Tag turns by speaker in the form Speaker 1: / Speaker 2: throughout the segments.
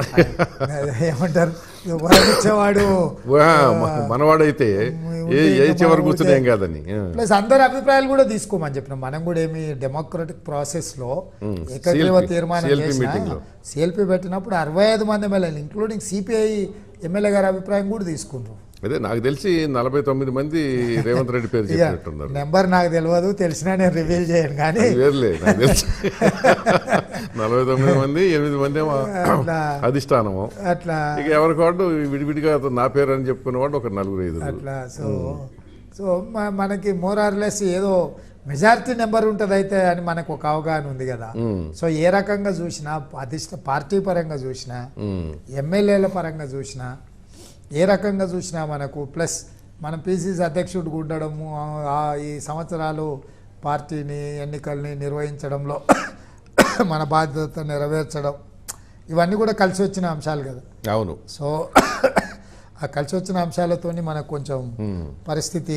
Speaker 1: ఏమంటారు వరమిచ్చేవాడు
Speaker 2: వా, మ- మనవాడైతే ఏ ఏ చివరి కూర్చుని ఏం కాదని ఆ.
Speaker 1: ప్లస్ అందరి అభిప్రాయాలు కూడా తీసుకోమని చెప్పినాం మనం కూడా ఏమి డెమోక్రటిక్ ప్రాసెస్ లో ఏకగ్రీవ
Speaker 2: CLP
Speaker 1: తీర్మానం
Speaker 2: CLP meeting
Speaker 1: చేసిన
Speaker 2: లో.
Speaker 1: సిఎల్పి పెట్టినప్పుడు అరవై ఐదు మంది ఎమ్మెల్యేలు ఇంక్లూడింగ్ సిపిఐ ఎమ్మెల్యే గారి అభిప్రాయం కూడా తీసుకుంటారు
Speaker 2: అదే నాకు తెలిసి నలభై తొమ్మిది మంది రేవంత్ రెడ్డి పేరు
Speaker 1: ఇక
Speaker 2: చెప్పినట్టున్నారు
Speaker 1: నెంబర్ నాకు తెలియదు తెలిసినా నేను రివీల్ చేయను కానీ
Speaker 2: అది వేరులే నాకు తెలుసు నలభై తొమ్మిది మంది ఎనిమిది మంది ఏమో
Speaker 1: అట్లా
Speaker 2: అధిష్టానము
Speaker 1: అట్లా
Speaker 2: ఇక ఎవరికి వాడు విడివిడిగా నా పేరు అని చెప్పుకునేవాడు ఒక నలుగురు ఐదు
Speaker 1: అట్లా సో సో మ- మనకి మోరార్లెస్ ఏదో మెజారిటీ నెంబర్ ఉంటుంది అయితే అని మనకు ఒక అవగాహన ఉంది కదా సో ఏ రకంగా చూసినా అధిష్ట పార్టీ పరంగా చూసినా ఎమ్మెల్యేల పరంగా చూసినా ఏ రకంగా చూసినా మనకు ప్లస్ మనం పీసీసీ అధ్యక్షుడిగా ఉండడము ఆ- ఆ ఈ సంవత్సరాలు పార్టీని ఎన్నికల్ని నిర్వహించడంలో మన బాధ్యత నెరవేర్చడం ఇవన్నీ కూడా కలిసి వచ్చిన అంశాలు కదా
Speaker 2: అవును
Speaker 1: సో ఆ కలిసి వచ్చిన అంశాలతోని మనకు కొంచెం పరిస్థితి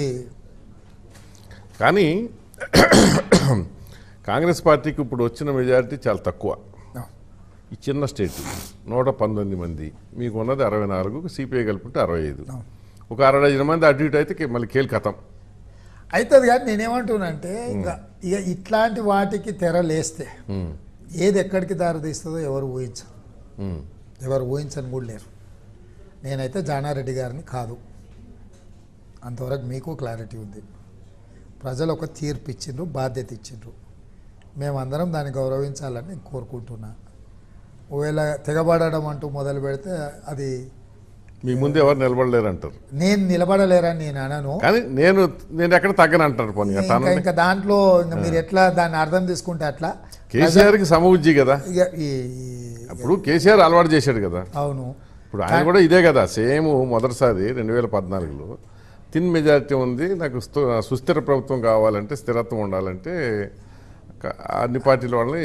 Speaker 2: కానీ కాంగ్రెస్ పార్టీకి ఇప్పుడు వచ్చిన మెజారిటీ చాలా తక్కువ ఈ చిన్న స్టేట్ నూట పంతొమ్మిది మంది మీకు ఉన్నది అరవై నాలుగు సిపిఐ కలుపుకుంటే అరవై ఐదు ఒక అరవై ఐదు మంది అటు ఇటు అయితే మళ్ళీ కేల్ కథం
Speaker 1: అవుతుంది కానీ నేనేమంటున్నానంటే ఇంకా ఇక ఇట్లాంటి వాటికి తెర లేస్తే ఏది ఎక్కడికి దారితీస్తుందో ఎవరు ఊహించరు
Speaker 2: ఉమ్.
Speaker 1: ఎవరు ఊహించని కూడా లేరు నేనైతే జానారెడ్డి గారిని కాదు అంతవరకు మీకు క్లారిటీ ఉంది ప్రజలు ఒక తీర్పు ఇచ్చిండ్రు బాధ్యత ఇచ్చిండ్రు మేమందరం దాన్ని గౌరవించాలని నేను కోరుకుంటున్నా ఒకవేళ తెగబడడం అంటూ మొదలు పెడితే అది
Speaker 2: మీ ముందు ఎవరు నిలబడలేరు అంటారు
Speaker 1: నేను నిలబడలేరని నేను అనను
Speaker 2: కానీ నేను నేను ఎక్కడ తగ్గను అంటారు పోనీ
Speaker 1: ఇంకా
Speaker 2: తన
Speaker 1: ఇంకా దాంట్లో ఇంకా మీరు ఎట్లా దాన్ని అర్థం తీసుకుంటే అట్లా
Speaker 2: కేసీఆర్కి సమబుజ్జి కదా
Speaker 1: ఇక ఈ ఈ-
Speaker 2: అప్పుడు కేసీఆర్ అలవాటు చేశాడు కదా
Speaker 1: అవును
Speaker 2: ఇప్పుడు ఆయన కూడా ఇదే కదా సేమ్ మొదటిసారి రెండు వేల పద్నాలుగులో తిన్ మెజారిటీ ఉంది నాకు స్థు- సుస్థిర ప్రభుత్వం కావాలంటే స్థిరత్వం ఉండాలంటే క- అన్ని పార్టీల వాళ్ళని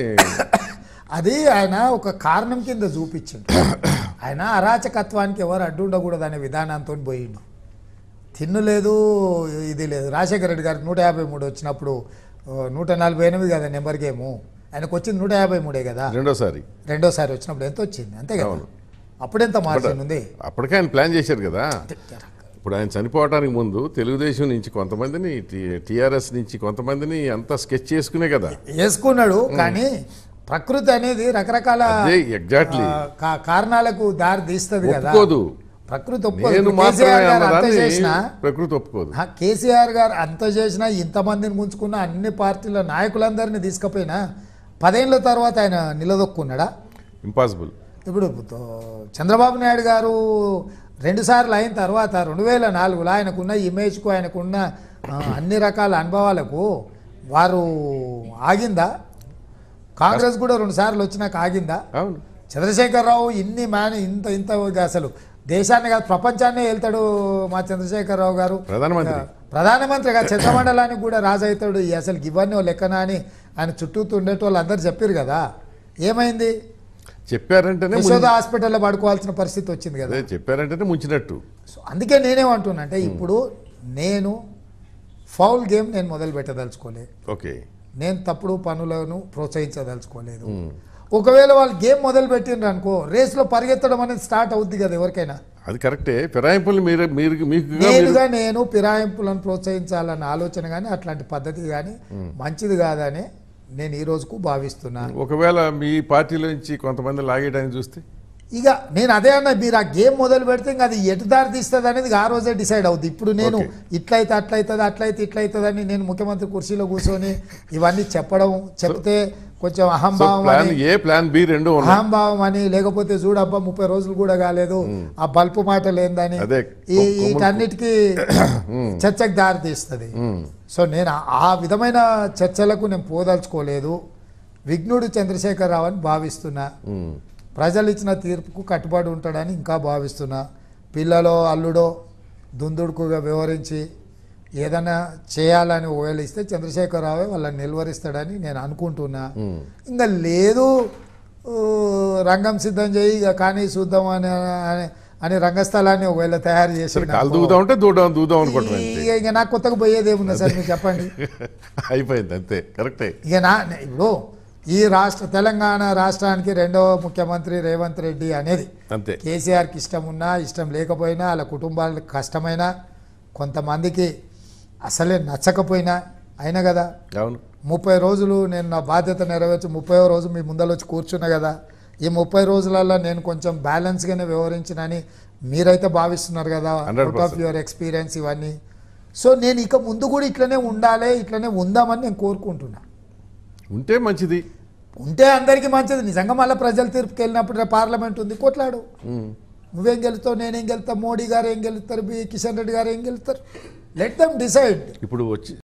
Speaker 1: అది ఆయన ఒక కారణం కింద చూపించిండు ఆయన అరాచకత్వానికి ఎవరు అడ్డు ఉండకూడదు అనే విధానంతో పోయిండు తిన్ను లేదు ఇది లేదు రాజశేఖర రెడ్డి గారికి నూట యాభై మూడు వచ్చినప్పుడు ఆ, నూట నలభై ఎనిమిది కదా నెంబర్ గేము ఆయనకు వచ్చింది నూట యాభై మూడే కదా
Speaker 2: రెండోసారి
Speaker 1: రెండోసారి వచ్చినప్పుడు ఎంత వచ్చింది అంతే కదా
Speaker 2: అవును.
Speaker 1: అప్పుడెంత మార్జిన్ ఉంది
Speaker 2: అప్పటికే ఆయన ప్లాన్ చేశారు కదా ఇప్పుడు ఆయన చనిపోవడానికి ముందు తెలుగుదేశం నుంచి కొంతమందిని టీఆర్ఎస్ నుంచి కొంతమందిని అంతా స్కెచ్ చేసుకునే కదా
Speaker 1: వేసుకున్నాడు కానీ ప్రకృతి అనేది రకరకాల
Speaker 2: అదే ఎగ్జాక్ట్లీ
Speaker 1: ఆ, కా- కారణాలకు దారి తీస్తుంది కదా
Speaker 2: ఒప్పుకోదు
Speaker 1: ప్రకృతి ఒప్పుకోదు
Speaker 2: నేను
Speaker 1: ఇప్పుడు
Speaker 2: మాత్రమే
Speaker 1: కేసీఆర్ గారు అంత
Speaker 2: అన్నదాన్ని
Speaker 1: చేసినా
Speaker 2: ప్రకృతి ఒప్పుకోదు
Speaker 1: ఆ, కేసీఆర్ గారు అంత చేసినా ఇంతమందిని ముంచుకున్న అన్ని పార్టీల నాయకులందరినీ తీసుకుపోయినా పదేళ్ళ తర్వాత ఆయన నిలదొక్కున్నాడా
Speaker 2: ఇంపాసిబుల్
Speaker 1: ఇప్పుడు తో- చంద్రబాబు నాయుడు గారు రెండుసార్లు అయిన తర్వాత రెండు వేల నాలుగులో ఆయనకున్న ఇమేజ్కు ఆయనకున్న ఆ, అన్ని రకాల అనుభవాలకు వారు ఆగిందా కాంగ్రెస్ కూడా రెండు సార్లు వచ్చినాక ఆగిందా
Speaker 2: అవును
Speaker 1: చంద్రశేఖరరావు ఇన్ని మ్యాన్ ఇంత ఇంత అసలు దేశాన్ని కాదు ప్రపంచాన్నే వెళ్తాడు మా చంద్రశేఖరరావు గారు
Speaker 2: ప్రధానమంత్రి
Speaker 1: ప్రధానమంత్రి కాదు చంద్రమండలానికి కూడా రాజు అవుతాడు ఈ అసలు ఇవన్నీ ఓ లెక్కనా అని ఆయన చుట్టూ ఉండేటోళ్ళు అందరు చెప్పారు కదా ఏమైంది
Speaker 2: చెప్పారంటేనే
Speaker 1: యశోద
Speaker 2: ముంచి-
Speaker 1: హాస్పిటల్లో పడుకోవాల్సిన పరిస్థితి వచ్చింది కదా
Speaker 2: అదే చెప్పారంటేనే ముంచినట్టు
Speaker 1: సో అందుకే నేనేమంటున్నా అంటే ఇప్పుడు నేను ఫౌల్ గేమ్ నేను మొదలు పెట్టదలుచుకోలే
Speaker 2: ఓకే
Speaker 1: నేను తప్పుడు పనులను ప్రోత్సహించదలుచుకోలేదు ఒకవేళ వాళ్ళు గేమ్ మొదలు పెట్టిండ్రు అనుకో రేస్లో పరిగెత్తడం అనేది స్టార్ట్ అవుద్ది కదా ఎవరికైనా
Speaker 2: అది కరెక్టే ఫిరాయింపులు మీరు మీరు మీకు
Speaker 1: నేనుగా నేను ఫిరాయింపులను ప్రోత్సహించాలన్న ఆలోచన కానీ అట్లాంటి పద్ధతి కానీ మంచిది కాదని నేను ఈ రోజుకు భావిస్తున్నా
Speaker 2: ఒకవేళ మీ పార్టీలో నుంచి కొంతమంది లాగేయడానికి చూస్తే
Speaker 1: ఇక నేను అదే అన్న మీరు ఆ గేమ్ మొదలు పెడితే ఇంకా అది ఎటు దారి తీస్తుంది అనేది ఆ రోజే డిసైడ్ అవుద్ది ఇప్పుడు నేను
Speaker 2: Okay.
Speaker 1: ఇట్లయితే అట్లయితుంది అట్లయితే ఇట్లయితుంది అని నేను ముఖ్యమంత్రి కుర్చీలో కూర్చొని ఇవన్నీ చెప్పడం చెప్తే కొంచెం
Speaker 2: సో
Speaker 1: అహంభావం
Speaker 2: ప్లాన్
Speaker 1: అని
Speaker 2: ఏ ప్లాన్ బి రెండు ఉన్నాయి
Speaker 1: అహంభావం అని లేకపోతే చూడబ్బా ముప్పై రోజులు కూడా కాలేదు ఆ బల్పు మాట లేదని
Speaker 2: అదే,
Speaker 1: ఈ
Speaker 2: కొమ్ము-
Speaker 1: వీటన్నిటికీ చర్చకు దారి తీస్తుంది సో నేను ఆ- ఆ విధమైన చర్చలకు నేను పోదలుచుకోలేదు విఘ్నుడు చంద్రశేఖరరావు అని భావిస్తున్నా
Speaker 2: ఉమ్.
Speaker 1: ప్రజలు ఇచ్చిన తీర్పుకు కట్టుబడి ఉంటాడని ఇంకా భావిస్తున్నా పిల్లలో అల్లుడో దుందుడుకుగా వ్యవహరించి ఏదైనా చేయాలని ఒకవేళ ఇస్తే చంద్రశేఖరరావే వాళ్ళని నిలువరిస్తాడని నేను అనుకుంటున్నా ఇంకా లేదు ఊ, రంగం సిద్ధం చేయి ఇక కానీ చూద్దాం అని అని- అని రంగస్థలాన్ని ఒకవేళ తయారు చేసి
Speaker 2: సరే కాలు దూకుదాం అంటే దూదాం దూదాం అనుకోవటం అంతే
Speaker 1: ఇక ఇక నాకు కొత్తగా పోయేది ఏముంది సార్ మీరు చెప్పండి
Speaker 2: అయిపోయింది అంతే కరెక్టే
Speaker 1: ఇక నా ఇప్పుడు ఈ రాష్ట్ర తెలంగాణ రాష్ట్రానికి రెండవ ముఖ్యమంత్రి రేవంత్ రెడ్డి అనేది
Speaker 2: అంతే
Speaker 1: కేసీఆర్కి ఇష్టం ఉన్నా ఇష్టం లేకపోయినా వాళ్ళ కుటుంబాలకు కష్టమైనా కొంతమందికి అసలే నచ్చకపోయినా అయినా కదా
Speaker 2: అవును
Speaker 1: ముప్పై రోజులు నేను నా బాధ్యత నెరవేర్చి ముప్పై రోజు మీ ముందర వచ్చి కూర్చున్నా కదా ఈ ముప్పై రోజులలో నేను కొంచెం బ్యాలెన్స్గానే వ్యవహరించినని మీరైతే భావిస్తున్నారు కదా
Speaker 2: 100%.
Speaker 1: అవుట్ ఆఫ్ యువర్ ఎక్స్పీరియన్స్ ఇవన్నీ సో నేను ఇక ముందు కూడా ఇట్లనే ఉండాలి ఇట్లనే ఉందామని నేను కోరుకుంటున్నా
Speaker 2: ఉంటే మంచిది
Speaker 1: ఉంటే అందరికీ మంచిది నిజంగా మళ్ళీ ప్రజల తీర్పుకి వెళ్ళినప్పుడు రేపు పార్లమెంట్ ఉంది కొట్లాడు
Speaker 2: ఉమ్.
Speaker 1: నువ్వేం గెలుస్తావు నేనేం గెలుస్తా మోడీ గారు ఏం గెలుస్తారు బి కిషన్ రెడ్డి గారు ఏం గెలుస్తారు లెట్ దమ్ డిసైడ్
Speaker 2: ఇప్పుడు వచ్చి